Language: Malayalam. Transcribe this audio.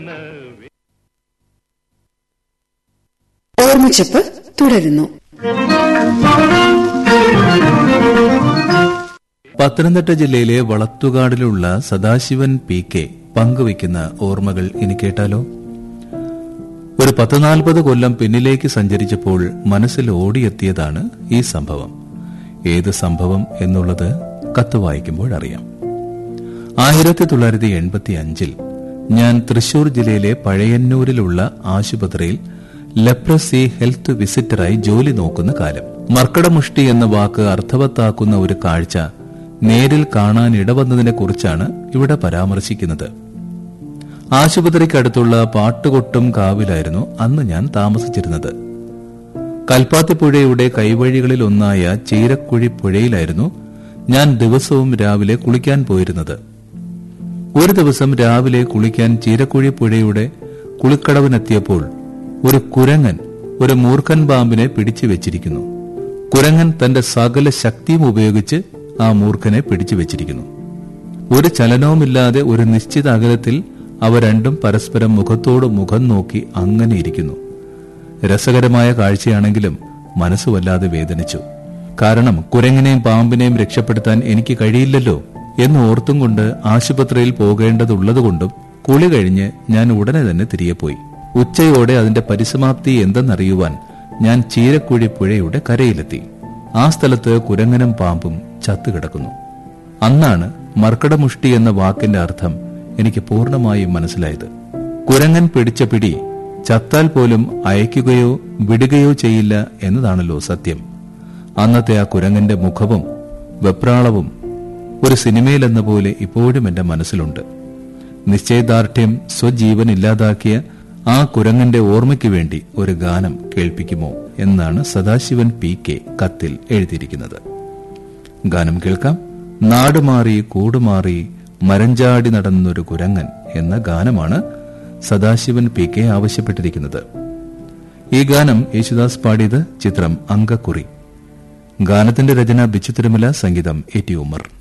ഓർമ്മച്ചപ്പ് തുടരുന്നു പത്തനംതിട്ട ജില്ലയിലെ വളത്തുകാടിലുള്ള സദാശിവൻ പി കെ പങ്കുവയ്ക്കുന്ന ഓർമ്മകൾ ഇനി കേട്ടാലോ ഒരു പത്ത് നാൽപ്പത് കൊല്ലം പിന്നിലേക്ക് സഞ്ചരിച്ചപ്പോൾ മനസ്സിൽ ഓടിയെത്തിയതാണ് ഈ സംഭവം ഏത് സംഭവം എന്നുള്ളത് കത്ത് വായിക്കുമ്പോൾ അറിയാം ആയിരത്തി തൊള്ളായിരത്തി എൺപത്തി അഞ്ചിൽ ഞാൻ തൃശൂർ ജില്ലയിലെ പഴയന്നൂരിലുള്ള ആശുപത്രിയിൽ ലെപ്രസി ഹെൽത്ത് വിസിറ്ററായി ജോലി നോക്കുന്ന കാലം മർക്കടമുഷ്ടി എന്ന വാക്ക് അർത്ഥവത്താക്കുന്ന ഒരു കാഴ്ച നേരിൽ കാണാൻ ഇടവന്നതിനെക്കുറിച്ചാണ് ഇവിടെ പരാമർശിക്കുന്നത് ആശുപത്രിക്കടുത്തുള്ള പാട്ടുകൊട്ടും കാവിലായിരുന്നു അന്ന് ഞാൻ താമസിച്ചിരുന്നത് കൽപ്പാത്തിപ്പുഴയുടെ കൈവഴികളിൽ ഒന്നായ ചീരക്കുഴി പുഴയിലായിരുന്നു ഞാൻ ദിവസവും രാവിലെ കുളിക്കാൻ പോയിരുന്നത് ഒരു ദിവസം രാവിലെ കുളിക്കാൻ ചീരക്കുഴി പുഴയുടെ കുളിക്കടവിനെത്തിയപ്പോൾ ഒരു കുരങ്ങൻ ഒരു മൂർഖൻ പാമ്പിനെ പിടിച്ചു വെച്ചിരിക്കുന്നു കുരങ്ങൻ തന്റെ സകല ശക്തിയും ഉപയോഗിച്ച് ആ മൂർഖനെ പിടിച്ചു വെച്ചിരിക്കുന്നു ഒരു ചലനവുമില്ലാതെ ഒരു നിശ്ചിത അകലത്തിൽ അവ രണ്ടും പരസ്പരം മുഖത്തോട് മുഖം നോക്കി അങ്ങനെ ഇരിക്കുന്നു രസകരമായ കാഴ്ചയാണെങ്കിലും മനസ്സ് വല്ലാതെ വേദനിച്ചു കാരണം കുരങ്ങിനെയും പാമ്പിനെയും രക്ഷപ്പെടുത്താൻ എനിക്ക് കഴിയില്ലല്ലോ എന്ന് ഓർത്തും കൊണ്ട് ആശുപത്രിയിൽ പോകേണ്ടതുള്ളതുകൊണ്ടും കുളി കഴിഞ്ഞ് ഞാൻ ഉടനെ തന്നെ തിരികെ പോയി ഉച്ചയോടെ അതിന്റെ പരിസമാപ്തി എന്തെന്നറിയുവാൻ ഞാൻ ചീരക്കുഴി പുഴയുടെ കരയിലെത്തി ആ സ്ഥലത്ത് കുരങ്ങനും പാമ്പും ചത്തുകിടക്കുന്നു അന്നാണ് മർക്കടമുഷ്ടി എന്ന വാക്കിന്റെ അർത്ഥം എനിക്ക് പൂർണ്ണമായും മനസ്സിലായത് കുരങ്ങൻ പിടിച്ച പിടി ചത്താൽ പോലും അയക്കുകയോ വിടുകയോ ചെയ്യില്ല എന്നതാണല്ലോ സത്യം അന്നത്തെ ആ കുരങ്ങന്റെ മുഖവും വെപ്രാളവും ഒരു സിനിമയിലെന്ന പോലെ ഇപ്പോഴും എന്റെ മനസ്സിലുണ്ട് നിശ്ചയദാർഢ്യം സ്വജീവൻ ഇല്ലാതാക്കിയ ആ കുരങ്ങന്റെ ഓർമ്മയ്ക്ക് വേണ്ടി ഒരു ഗാനം കേൾപ്പിക്കുമോ എന്നാണ് സദാശിവൻ പി കെ കത്തിൽ എഴുതിയിരിക്കുന്നത് ഗാനം കേൾക്കാം നാടുമാറി കൂടുമാറി മരഞ്ചാടി നടന്നൊരു കുരങ്ങൻ എന്ന ഗാനമാണ് സദാശിവൻ പി കെ ആവശ്യപ്പെട്ടിരിക്കുന്നത് ഈ ഗാനം യേശുദാസ് പാടിയത് ചിത്രം അങ്കക്കുറി ഗാനത്തിന്റെ രചന ബിച്ചു തിരുമല സംഗീതം എ ടി ഉമർ